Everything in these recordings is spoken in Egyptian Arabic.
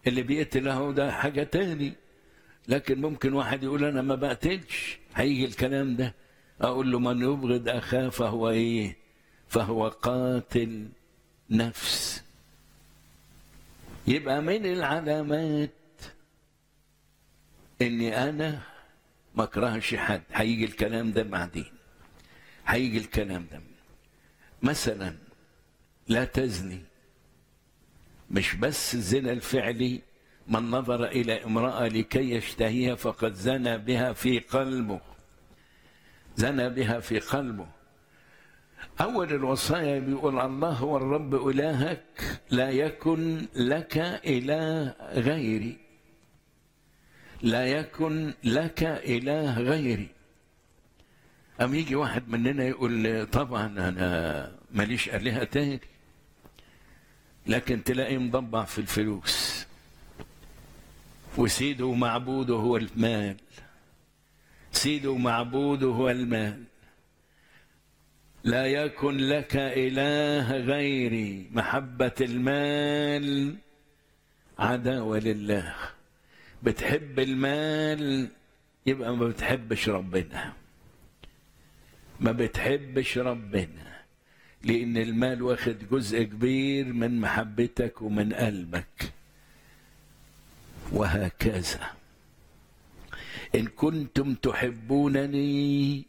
اللي بيقتل اهو ده حاجة تاني لكن ممكن واحد يقول أنا ما بقتلش هيجي الكلام ده أقول له من يبغض أخاه فهو إيه فهو قاتل نفس يبقى من العلامات اني انا ما اكرهش حد هيجي الكلام ده بعدين هيجي الكلام ده مثلا لا تزني مش بس الزنا الفعلي من نظر الى امراه لكي يشتهيها فقد زنى بها في قلبه زنى بها في قلبه أول الوصايا بيقول الله هو الرب إلهك لا يكن لك إله غيري لا يكن لك إله غيري أم يجي واحد مننا يقول طبعا أنا ماليش آلهة تاني لكن تلاقيه مضبع في الفلوس وسيده ومعبوده هو المال سيده ومعبوده هو المال لا يكن لك إله غيري محبة المال عداوة لله بتحب المال يبقى ما بتحبش ربنا ما بتحبش ربنا لأن المال واخد جزء كبير من محبتك ومن قلبك وهكذا إن كنتم تحبونني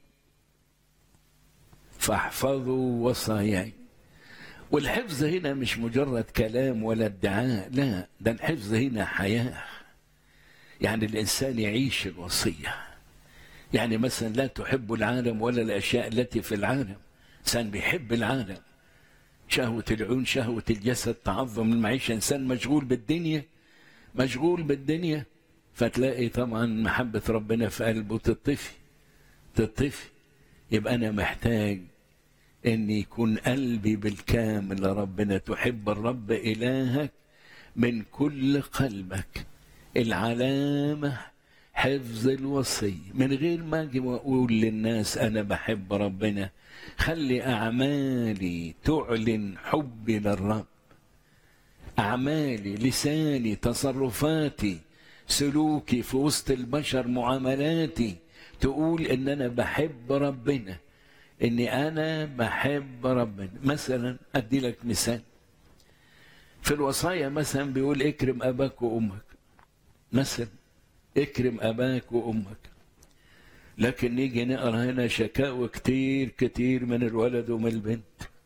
فاحفظوا وصاياي والحفظ هنا مش مجرد كلام ولا ادعاء لا ده الحفظ هنا حياة يعني الإنسان يعيش الوصية يعني مثلا لا تحب العالم ولا الأشياء التي في العالم إنسان بيحب العالم شهوة العيون شهوة الجسد تعظم المعيشة إنسان مشغول بالدنيا مشغول بالدنيا فتلاقي طبعا محبة ربنا في قلبه تطفي تطفي يبقى أنا محتاج أن يكون قلبي بالكامل لربنا تحب الرب إلهك من كل قلبك العلامة حفظ الوصية من غير ما أجي وأقول للناس أنا بحب ربنا خلي أعمالي تعلن حبي للرب أعمالي لساني تصرفاتي سلوكي في وسط البشر معاملاتي تقول ان انا بحب ربنا اني انا بحب ربنا مثلا ادي لك مثال في الوصايا مثلا بيقول اكرم اباك وامك مثلا اكرم اباك وامك لكن نيجي نقرا هنا شكاوى كتير كتير من الولد ومن البنت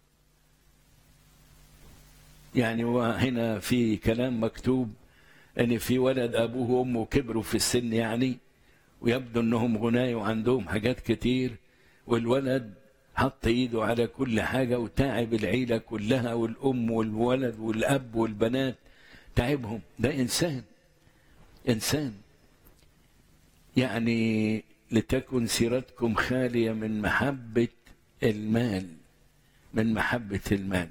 يعني هنا في كلام مكتوب ان في ولد ابوه وامه كبروا في السن يعني ويبدو انهم غناي وعندهم حاجات كتير والولد حط ايده على كل حاجه وتعب العيله كلها والام والولد والاب والبنات تعبهم ده انسان انسان يعني لتكن سيرتكم خاليه من محبه المال من محبه المال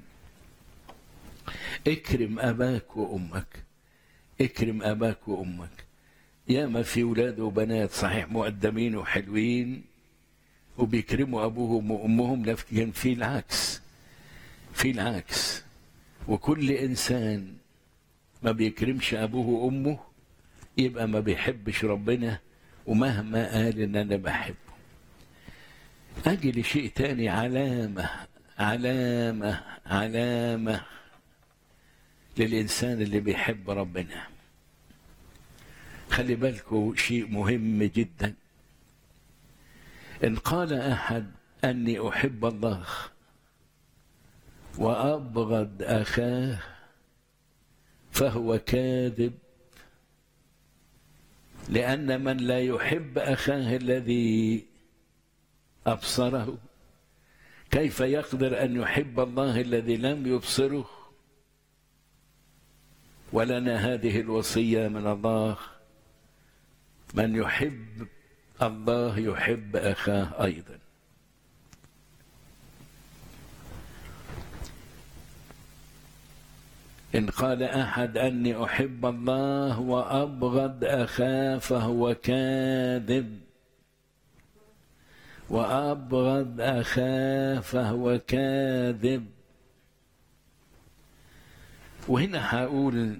اكرم اباك وامك اكرم اباك وامك ياما في ولاد وبنات صحيح مقدمين وحلوين وبيكرموا ابوهم وامهم لكن في العكس في العكس وكل انسان ما بيكرمش ابوه وامه يبقى ما بيحبش ربنا ومهما قال ان انا بحبه اجي لشيء تاني علامه علامه علامه للانسان اللي بيحب ربنا خلي بالكم شيء مهم جدا ان قال احد اني احب الله وابغض اخاه فهو كاذب لان من لا يحب اخاه الذي ابصره كيف يقدر ان يحب الله الذي لم يبصره ولنا هذه الوصيه من الله من يحب الله يحب اخاه ايضا ان قال احد اني احب الله وابغض اخاه فهو كاذب وابغض اخاه فهو كاذب وهنا هقول